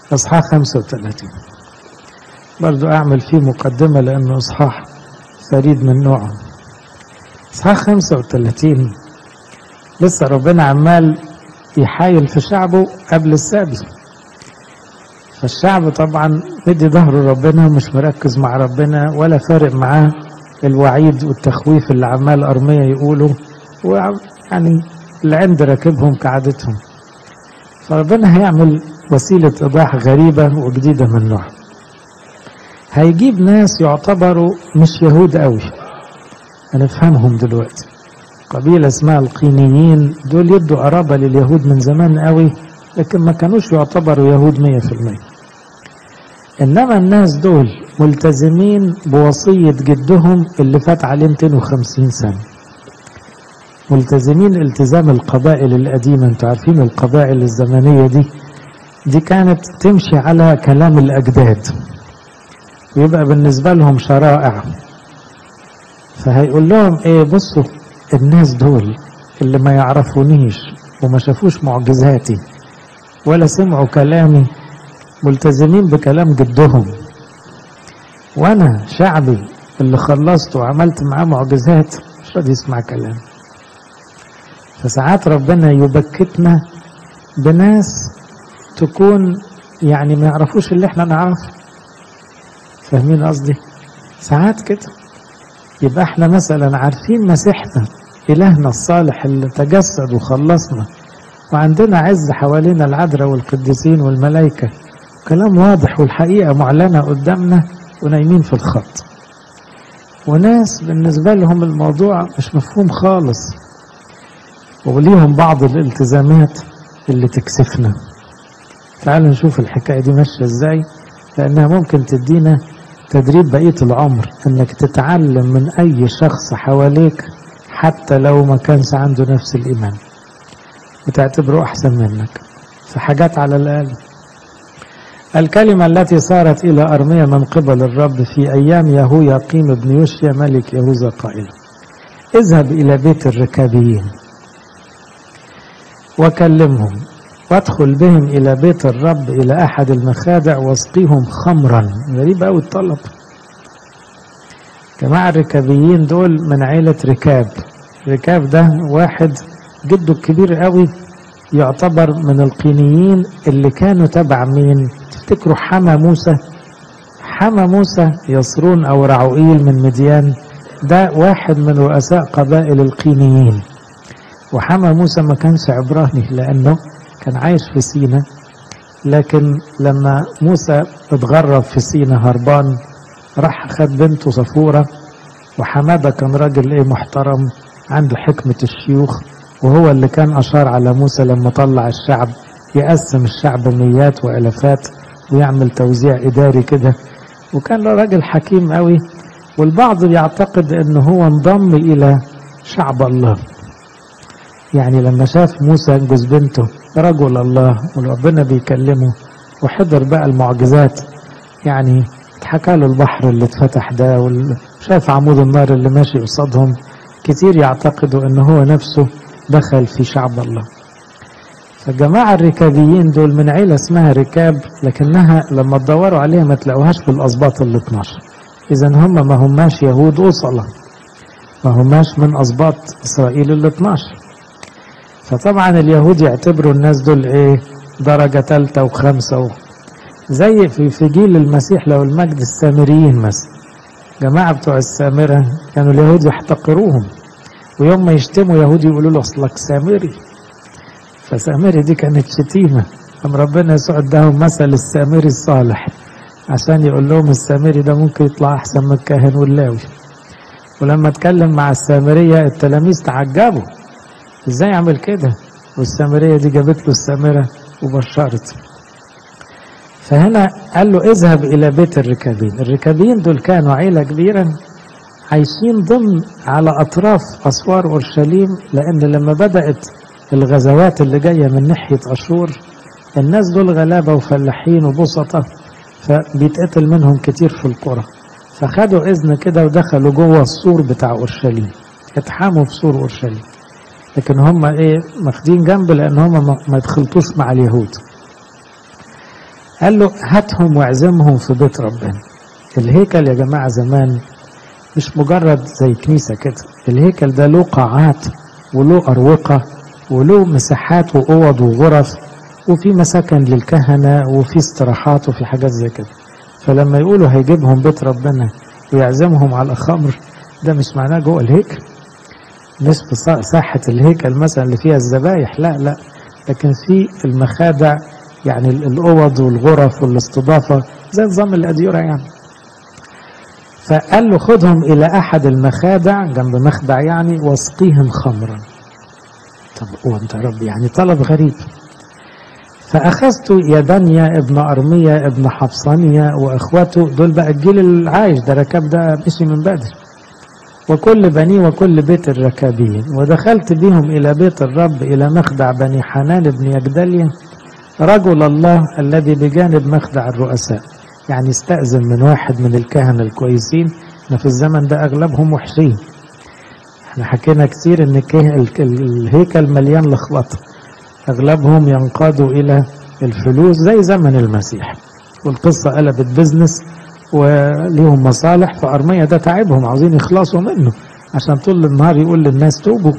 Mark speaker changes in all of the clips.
Speaker 1: اصحاح 35 برضو اعمل فيه مقدمة لانه اصحاح فريد من نوعه اصحاح 35 لسه ربنا عمال يحايل في شعبه قبل السبي فالشعب طبعا مدي ظهره ربنا مش مركز مع ربنا ولا فارق معاه الوعيد والتخويف اللي عمال أرمية يقولوا ويعني العند راكبهم كعادتهم فربنا هيعمل وسيلة إيضاح غريبة وجديدة من نوع هيجيب ناس يعتبروا مش يهود قوي هنفهمهم دلوقتي قبيلة اسمها القينيين دول يدوا قرابة لليهود من زمان قوي لكن ما كانوش يعتبروا يهود مية في المية إنما الناس دول ملتزمين بوصية جدهم اللي فات عليه 250 سنة ملتزمين التزام القبائل القديمة انتوا عارفين القبائل الزمنية دي دي كانت تمشي على كلام الأجداد ويبقى بالنسبة لهم شرائع فهيقول لهم ايه بصوا الناس دول اللي ما يعرفونيش وما شافوش معجزاتي ولا سمعوا كلامي ملتزمين بكلام جدهم وانا شعبي اللي خلصت وعملت معاه معجزات مش راضي يسمع كلام فساعات ربنا يبكتنا بناس تكون يعني ما يعرفوش اللي احنا نعرفه فاهمين قصدي ساعات كده يبقى احنا مثلا عارفين مسيحنا إلهنا الصالح اللي تجسد وخلصنا وعندنا عز حوالينا العذراء والقديسين والملائكة كلام واضح والحقيقة معلنة قدامنا ونايمين في الخط وناس بالنسبة لهم الموضوع مش مفهوم خالص وليهم بعض الالتزامات اللي تكسفنا تعالوا نشوف الحكاية دي ماشية ازاي لأنها ممكن تدينا تدريب بقية العمر انك تتعلم من اي شخص حواليك حتى لو ما كانش عنده نفس الايمان وتعتبره احسن منك في حاجات على الاقل الكلمة التي صارت إلى أرميا من قبل الرب في أيام يهويا قيم بن يوشيا ملك يهوذا قائلا اذهب إلى بيت الركابيين وكلمهم وادخل بهم إلى بيت الرب إلى أحد المخادع واسقيهم خمرا غريب أوي الطلب جماعة الركابيين دول من عيلة ركاب ركاب ده واحد جده الكبير قوي يعتبر من القينيين اللي كانوا تبع مين تفتكروا حما موسى حما موسى يصرون أو رعوئيل من مديان ده واحد من رؤساء قبائل القينيين وحما موسى ما كانش عبراني لأنه كان عايش في سينا لكن لما موسى اتغرب في سينا هربان راح خد بنته صفورة وحمادة كان راجل ايه محترم عنده حكمة الشيوخ وهو اللي كان أشار على موسى لما طلع الشعب يقسم الشعب ميات وألفات ويعمل توزيع إداري كده وكان راجل حكيم قوي والبعض بيعتقد انه هو انضم الى شعب الله يعني لما شاف موسى جوز بنته رجل الله وربنا بيكلمه وحضر بقى المعجزات يعني اتحكى له البحر اللي اتفتح ده وشاف عمود النار اللي ماشي قصادهم كتير يعتقدوا ان هو نفسه دخل في شعب الله فالجماعة الركابيين دول من عيلة اسمها ركاب لكنها لما تدوروا عليها ما تلاقوهاش في الأسباط ال 12 إذا هم ما هماش يهود أصلا ما هماش من أسباط إسرائيل ال 12 فطبعا اليهود يعتبروا الناس دول إيه درجة ثالثة وخمسة و... زي في في جيل المسيح لو المجد السامريين مثلا جماعة بتوع السامرة كانوا اليهود يحتقروهم ويوم ما يشتموا يهودي يقولوا له أصلك سامري فسامري دي كانت شتيمة أم ربنا يسوع اداهم مثل السامري الصالح عشان يقول لهم السامري ده ممكن يطلع أحسن من الكاهن واللاوي ولما اتكلم مع السامرية التلاميذ تعجبوا ازاي يعمل كده والسامرية دي جابت له السامرة وبشرت فهنا قال له اذهب إلى بيت الركابين الركابين دول كانوا عيلة كبيرة عايشين ضمن على أطراف أسوار أورشليم لأن لما بدأت الغزوات اللي جاية من ناحية أشور الناس دول غلابة وفلاحين وبسطة فبيتقتل منهم كتير في القرى فخدوا إذن كده ودخلوا جوه السور بتاع أورشليم اتحاموا في سور أورشليم لكن هم ايه ماخدين جنب لان هم ما يدخلطوش مع اليهود قال له هاتهم واعزمهم في بيت ربنا الهيكل يا جماعة زمان مش مجرد زي كنيسة كده الهيكل ده له قاعات وله أروقة وله مساحات وأوض وغرف وفي مساكن للكهنة وفي استراحات وفي حاجات زي كده فلما يقولوا هيجيبهم بيت ربنا ويعزمهم على الخمر ده مش معناه جوه الهيكل مش في ساحة الهيكل مثلا اللي فيها الذبايح لا لا لكن في المخادع يعني الأوض والغرف والاستضافة زي نظام الأديرة يعني فقال له خدهم إلى أحد المخادع جنب مخدع يعني واسقيهم خمرا طب وانت رب يعني طلب غريب فأخذت يدنيا ابن أرمية ابن حفصانية وإخوته دول بقى الجيل العايش ده ركاب ده مشي من بدري وكل بني وكل بيت الركابيين ودخلت بهم إلى بيت الرب إلى مخدع بني حنان بن يجدليا رجل الله الذي بجانب مخدع الرؤساء يعني استأذن من واحد من الكهنة الكويسين ما في الزمن ده أغلبهم وحشين احنا حكينا كتير ان الهيكل مليان لخبطه اغلبهم ينقادوا الى الفلوس زي زمن المسيح والقصه قلبت بزنس وليهم مصالح فارميه ده تعبهم عاوزين يخلصوا منه عشان طول النهار يقول للناس توبوا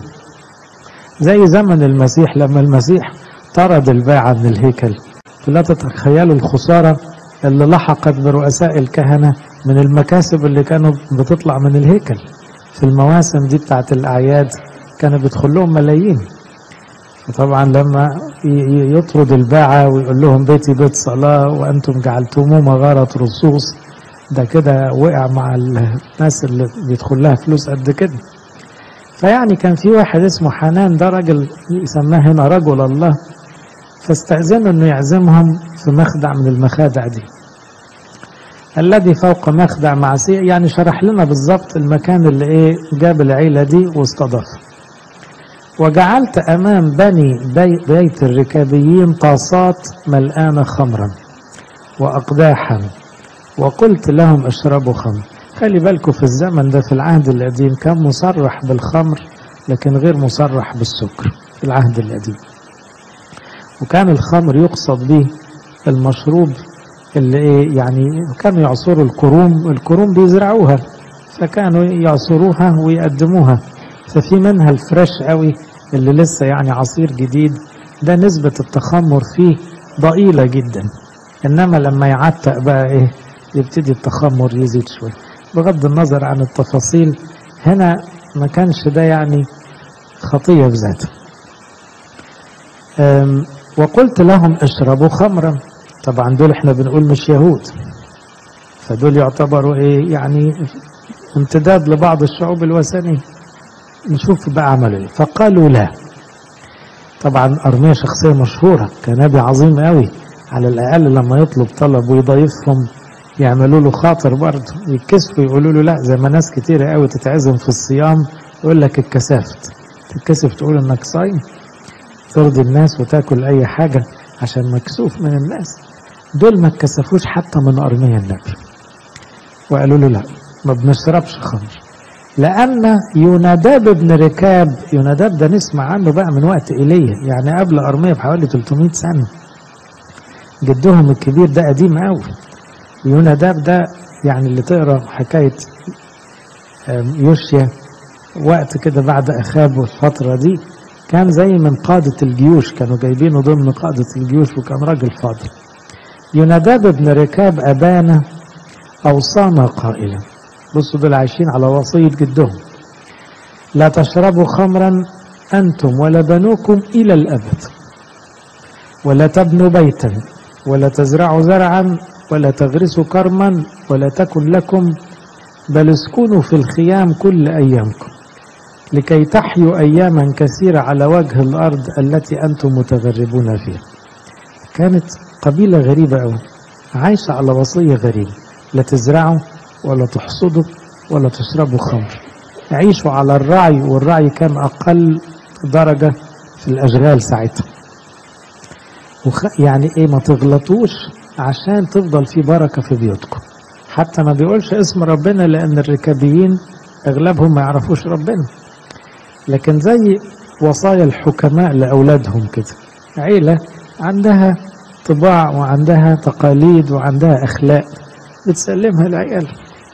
Speaker 1: زي زمن المسيح لما المسيح طرد الباعة من الهيكل فلا تتخيلوا الخسارة اللي لحقت برؤساء الكهنة من المكاسب اللي كانوا بتطلع من الهيكل في المواسم دي بتاعت الأعياد كان بيدخل لهم ملايين وطبعا لما يطرد الباعة ويقول لهم بيتي بيت صلاة وأنتم جعلتموه مغارة رصوص ده كده وقع مع الناس اللي بيدخل لها فلوس قد كده فيعني كان في واحد اسمه حنان ده راجل يسماه هنا رجل الله فاستأذنوا انه يعزمهم في مخدع من المخادع دي الذي فوق مخدع معسية يعني شرح لنا بالظبط المكان اللي ايه جاب العيلة دي واستضاف وجعلت امام بني بي بيت الركابيين طاسات ملآنة خمرا واقداحا وقلت لهم اشربوا خمر خلي بالكم في الزمن ده في العهد القديم كان مصرح بالخمر لكن غير مصرح بالسكر في العهد القديم وكان الخمر يقصد به المشروب اللي ايه يعني كانوا يعصروا الكروم الكروم بيزرعوها فكانوا يعصروها ويقدموها ففي منها الفريش قوي اللي لسه يعني عصير جديد ده نسبة التخمر فيه ضئيلة جدا انما لما يعتق بقى ايه يبتدي التخمر يزيد شوية بغض النظر عن التفاصيل هنا ما كانش ده يعني خطية بذاته وقلت لهم اشربوا خمرا طبعا دول احنا بنقول مش يهود فدول يعتبروا ايه يعني امتداد لبعض الشعوب الوثنية نشوف بقى عملوا ايه فقالوا لا طبعا أرمية شخصية مشهورة كنبي عظيم قوي على الأقل لما يطلب طلب ويضيفهم يعملوا له خاطر برضه يتكسفوا يقولوا له لا زي ما ناس كتيرة قوي تتعزم في الصيام يقول لك اتكسفت تتكسف تقول انك صايم ترضي الناس وتاكل اي حاجة عشان مكسوف من الناس دول ما اتكسفوش حتى من أرمية النبي وقالوا له لا ما بنشربش خمر لأن يوناداب بن ركاب يوناداب ده نسمع عنه بقى من وقت إيليا يعني قبل أرمية بحوالي 300 سنة جدهم الكبير ده قديم قوي يوناداب ده يعني اللي تقرا حكاية يوشيا وقت كده بعد أخاب والفترة دي كان زي من قادة الجيوش كانوا جايبينه ضمن قادة الجيوش وكان راجل فاضل يوناداب بن ركاب أبانا أوصانا قائلا بصوا دول عايشين على وصية جدهم لا تشربوا خمرا أنتم ولا بنوكم إلى الأبد ولا تبنوا بيتا ولا تزرعوا زرعا ولا تغرسوا كرما ولا تكن لكم بل اسكنوا في الخيام كل أيامكم لكي تحيوا أياما كثيرة على وجه الأرض التي أنتم متغربون فيها كانت قبيلة غريبة أوي عايشة على وصية غريبة لا تزرعوا ولا تحصدوا ولا تشربوا خمر عيشوا على الرعي والرعي كان أقل درجة في الأشغال ساعتها وخ... يعني إيه ما تغلطوش عشان تفضل في بركة في بيوتكم حتى ما بيقولش اسم ربنا لأن الركابيين أغلبهم ما يعرفوش ربنا لكن زي وصايا الحكماء لأولادهم كده عيلة عندها طباع وعندها تقاليد وعندها أخلاق بتسلمها العيال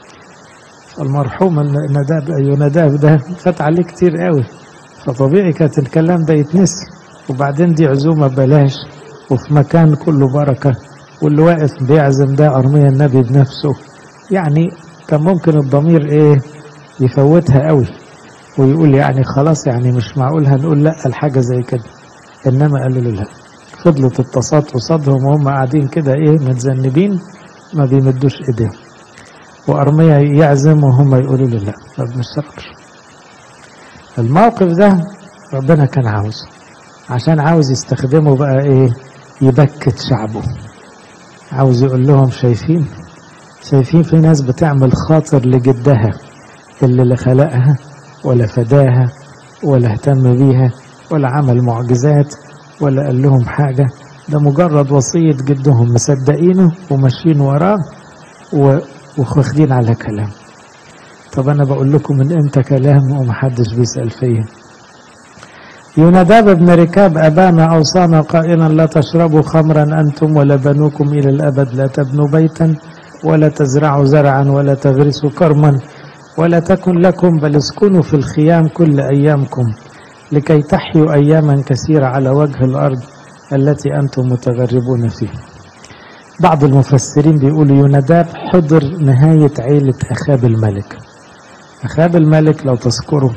Speaker 1: المرحوم نداب يوناداب ده فات عليه كتير قوي فطبيعي كانت الكلام ده يتنسي وبعدين دي عزومة بلاش وفي مكان كله بركة واللي واقف بيعزم ده أرمية النبي بنفسه يعني كان ممكن الضمير ايه يفوتها قوي ويقول يعني خلاص يعني مش معقول هنقول لا الحاجة زي كده انما قالوا له لا فضلت التصات قصادهم وهم قاعدين كده ايه متذنبين ما بيمدوش ايديهم وأرمية يعزم وهم يقولوا له لا ما بنشتغلش الموقف ده ربنا كان عاوزه عشان عاوز يستخدمه بقى ايه يبكت شعبه عاوز يقول لهم شايفين شايفين في ناس بتعمل خاطر لجدها اللي لا خلقها ولا فداها ولا اهتم بيها ولا عمل معجزات ولا قال لهم حاجة ده مجرد وصية جدهم مصدقينه وماشيين وراه و... واخدين على كلام طب انا بقول لكم من امتى كلام ومحدش بيسأل فيا يوناداب بن ركاب أبانا أوصانا قائلا لا تشربوا خمرا أنتم ولا بنوكم إلى الأبد لا تبنوا بيتا ولا تزرعوا زرعا ولا تغرسوا كرما ولا تكن لكم بل اسكنوا في الخيام كل أيامكم لكي تحيوا أياما كثيرة على وجه الأرض التي أنتم متغربون فيها بعض المفسرين بيقولوا يوناداب حضر نهاية عيلة أخاب الملك أخاب الملك لو تذكروا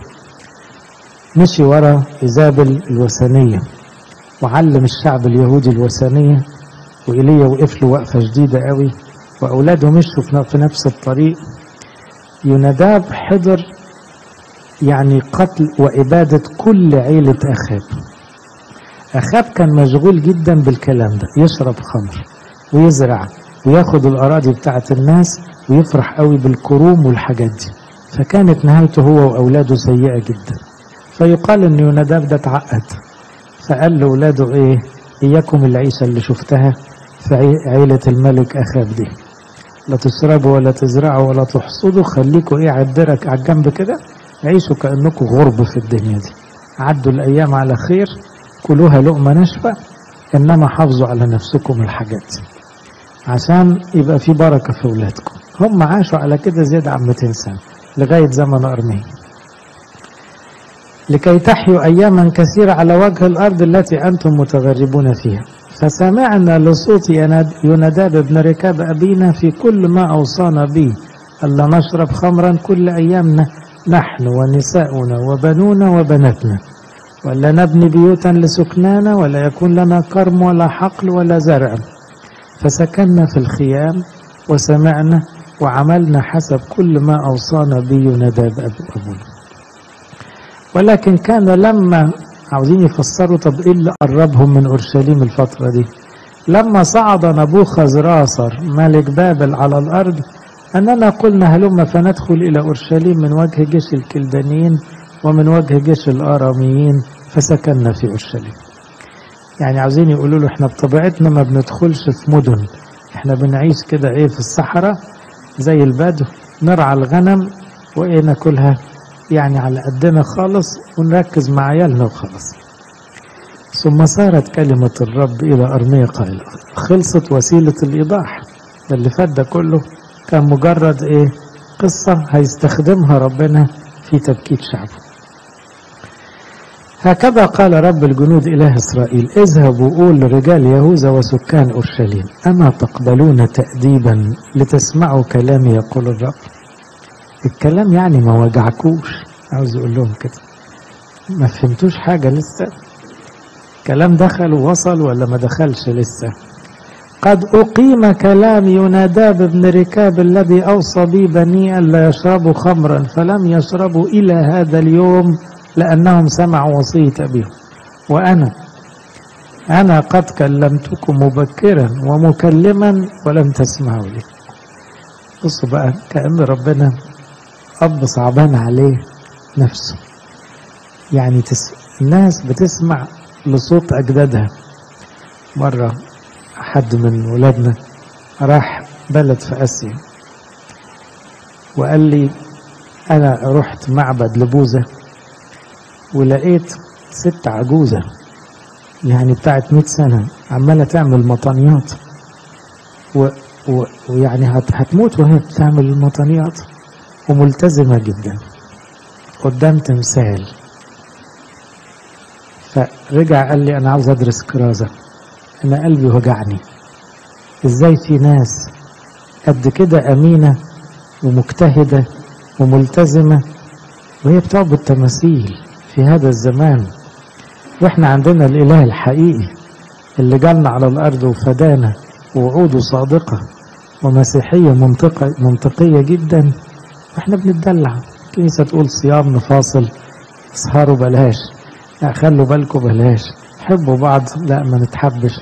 Speaker 1: مشي ورا إيزابل الوثنية وعلم الشعب اليهودي الوثنية وإيليا وقف له وقفة شديدة قوي وأولاده مشوا في نفس الطريق يوناداب حضر يعني قتل وإبادة كل عيلة أخاب أخاب كان مشغول جدا بالكلام ده يشرب خمر ويزرع وياخد الأراضي بتاعة الناس ويفرح قوي بالكروم والحاجات دي فكانت نهايته هو وأولاده سيئة جدا فيقال ان يوناداب ده اتعقد فقال لاولاده ايه اياكم العيشه اللي شفتها في عيله الملك اخاب دي لا تشربوا ولا تزرعوا ولا تحصدوا خليكوا ايه عدرك على الجنب كده عيشوا كانكم غرب في الدنيا دي عدوا الايام على خير كلوها لقمه ناشفه انما حافظوا على نفسكم الحاجات عشان يبقى في بركه في اولادكم هم عاشوا على كده زيادة عن 200 سنه لغايه زمن ارميه لكي تحيوا أياما كثيرة على وجه الأرض التي أنتم متغربون فيها فسمعنا لصوت يوناداب بن ركاب أبينا في كل ما أوصانا به ألا نشرب خمرا كل أيامنا نحن ونساؤنا وبنونا وبناتنا ولا نبني بيوتا لسكنانا ولا يكون لنا كرم ولا حقل ولا زرع فسكننا في الخيام وسمعنا وعملنا حسب كل ما أوصانا به يوناداب أبونا ولكن كان لما عاوزين يفسروا طب ايه اللي قربهم من اورشليم الفتره دي لما صعد نبوخذ راسر ملك بابل على الارض اننا قلنا هلم فندخل الى اورشليم من وجه جيش الكلدانيين ومن وجه جيش الاراميين فسكننا في اورشليم يعني عاوزين يقولوا له احنا بطبيعتنا ما بندخلش في مدن احنا بنعيش كده ايه في الصحراء زي البدو نرعى الغنم وايه ناكلها يعني على قدنا خالص ونركز مع عيالنا وخلاص ثم صارت كلمة الرب إلى أرمية قائلة خلصت وسيلة الإيضاح اللي فات ده كله كان مجرد إيه قصة هيستخدمها ربنا في تبكيت شعبه هكذا قال رب الجنود إله إسرائيل اذهبوا قول لرجال يهوذا وسكان أورشليم أما تقبلون تأديبا لتسمعوا كلامي يقول الرب الكلام يعني ما وجعكوش عاوز اقول لهم كده ما فهمتوش حاجه لسه كلام دخل ووصل ولا ما دخلش لسه قد أقيم كلام يناداب بن ركاب الذي أوصى بي بني ألا يشربوا خمرا فلم يشربوا إلى هذا اليوم لأنهم سمعوا وصية أبيهم وأنا أنا قد كلمتكم مبكرا ومكلما ولم تسمعوا لي بصوا بقى كأن ربنا أب صعبان عليه نفسه يعني تس... الناس بتسمع لصوت أجدادها مرة حد من ولادنا راح بلد في آسيا وقال لي أنا رحت معبد لبوذا ولقيت ست عجوزة يعني بتاعت 100 سنة عمالة تعمل مطانيات و... و... ويعني هت... هتموت وهي بتعمل المطانيات وملتزمة جدا قدام تمثال فرجع قال لي أنا عاوز أدرس كرازة أنا قلبي وجعني إزاي في ناس قد كده أمينة ومجتهدة وملتزمة وهي بتعبد تماثيل في هذا الزمان واحنا عندنا الاله الحقيقي اللي جالنا على الارض وفدانا ووعوده صادقة ومسيحية منطقة منطقية جدا واحنا بنتدلع الكنيسة تقول صيام نفاصل اسهروا بلاش لا خلوا بالكم بلاش حبوا بعض لا ما نتحبش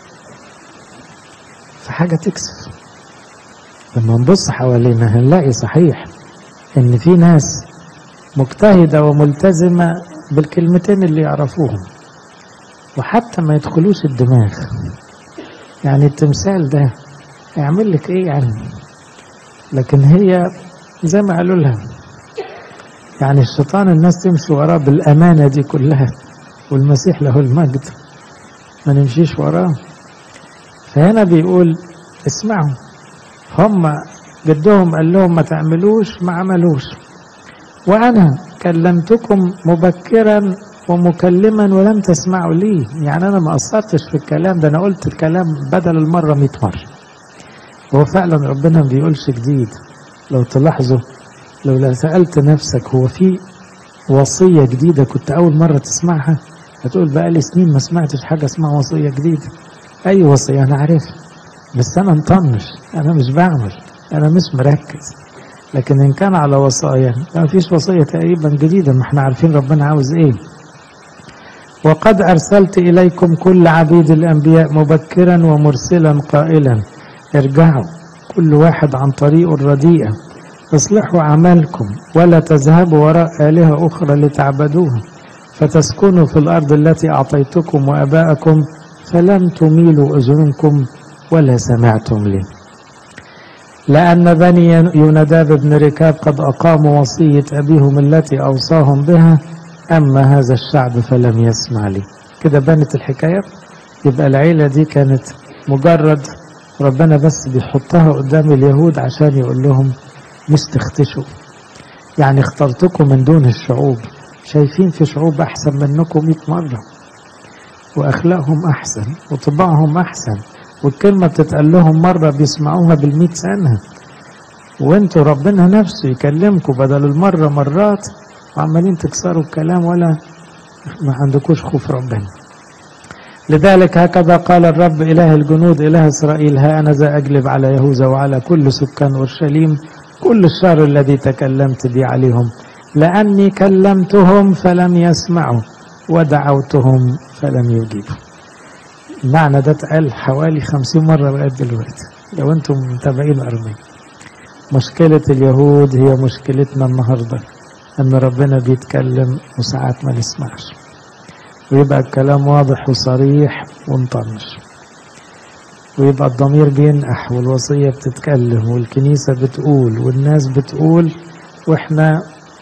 Speaker 1: فحاجة تكسف لما نبص حوالينا هنلاقي صحيح ان في ناس مجتهدة وملتزمة بالكلمتين اللي يعرفوهم وحتى ما يدخلوش الدماغ يعني التمثال ده يعمل لك ايه يعني لكن هي زي ما قالوا لها يعني الشيطان الناس تمشي وراه بالأمانة دي كلها والمسيح له المجد ما نمشيش وراه فهنا بيقول اسمعوا هم جدهم قال لهم ما تعملوش ما عملوش وأنا كلمتكم مبكرا ومكلما ولم تسمعوا لي يعني أنا ما قصرتش في الكلام ده أنا قلت الكلام بدل المرة 100 مرة هو فعلا ربنا ما بيقولش جديد لو تلاحظوا لو سألت نفسك هو في وصية جديدة كنت أول مرة تسمعها هتقول بقى لي سنين ما سمعتش حاجة اسمها وصية جديدة أي وصية أنا عارفها بس أنا مطنش أنا مش بعمل أنا مش مركز لكن إن كان على وصايا ما فيش وصية تقريبا جديدة ما احنا عارفين ربنا عاوز إيه وقد أرسلت إليكم كل عبيد الأنبياء مبكرا ومرسلا قائلا ارجعوا كل واحد عن طريقه الرديئة اصلحوا أعمالكم ولا تذهبوا وراء آلهة أخرى لتعبدوها فتسكنوا في الأرض التي أعطيتكم وأباءكم فلم تميلوا أذنكم ولا سمعتم لي لأن بني يونداب بن ركاب قد أقاموا وصية أبيهم التي أوصاهم بها أما هذا الشعب فلم يسمع لي كده بنت الحكاية يبقى العيلة دي كانت مجرد ربنا بس بيحطها قدام اليهود عشان يقول لهم مش تختشوا يعني اخترتكم من دون الشعوب شايفين في شعوب أحسن منكم 100 مرة وأخلاقهم أحسن وطباعهم أحسن والكلمة بتتقال لهم مرة بيسمعوها بالمئة سنة وانتوا ربنا نفسه يكلمكم بدل المرة مرات وعمالين تكسروا الكلام ولا ما عندكوش خوف ربنا لذلك هكذا قال الرب إله الجنود إله إسرائيل ها أنا ذا أجلب على يهوذا وعلى كل سكان أورشليم كل الشر الذي تكلمت به عليهم لأني كلمتهم فلم يسمعوا ودعوتهم فلم يجيبوا المعنى ده اتقال حوالي خمسين مرة لغاية دلوقتي لو انتم متابعين أرمين مشكلة اليهود هي مشكلتنا النهاردة أن ربنا بيتكلم وساعات ما نسمعش ويبقى الكلام واضح وصريح ونطنش ويبقى الضمير بينقح والوصية بتتكلم والكنيسة بتقول والناس بتقول واحنا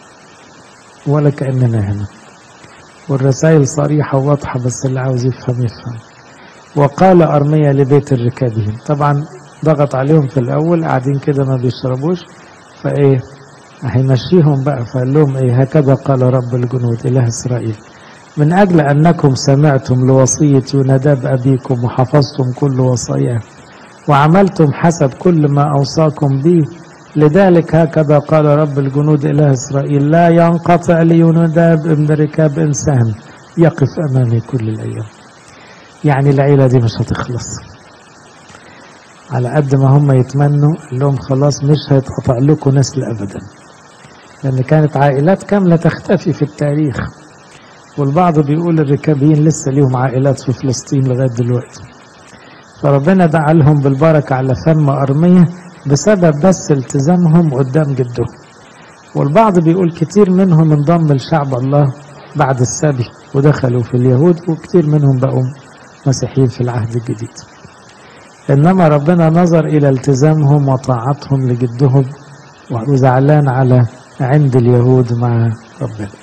Speaker 1: ولا كأننا هنا والرسائل صريحة وواضحة بس اللي عاوز يفهم يفهم وقال أرميا لبيت الركابهم طبعا ضغط عليهم في الأول قاعدين كده ما بيشربوش فإيه هيمشيهم بقى فقال لهم إيه هكذا قال رب الجنود إله إسرائيل من أجل أنكم سمعتم لوصية يوناداب أبيكم وحفظتم كل وصاياه وعملتم حسب كل ما أوصاكم به لذلك هكذا قال رب الجنود إله إسرائيل لا ينقطع ليوناداب ابن ركاب إنسان يقف أمامي كل الأيام يعني العيلة دي مش هتخلص على قد ما هم يتمنوا لهم خلاص مش هيتقطع لكم نسل أبدا لأن كانت عائلات كاملة تختفي في التاريخ والبعض بيقول الركابيين لسه ليهم عائلات في فلسطين لغاية دلوقتي فربنا دعا لهم بالبركة على فم أرمية بسبب بس التزامهم قدام جدهم والبعض بيقول كتير منهم انضم لشعب الله بعد السبي ودخلوا في اليهود وكتير منهم بقوا مسيحيين في العهد الجديد إنما ربنا نظر إلى التزامهم وطاعتهم لجدهم وزعلان على عند اليهود مع ربنا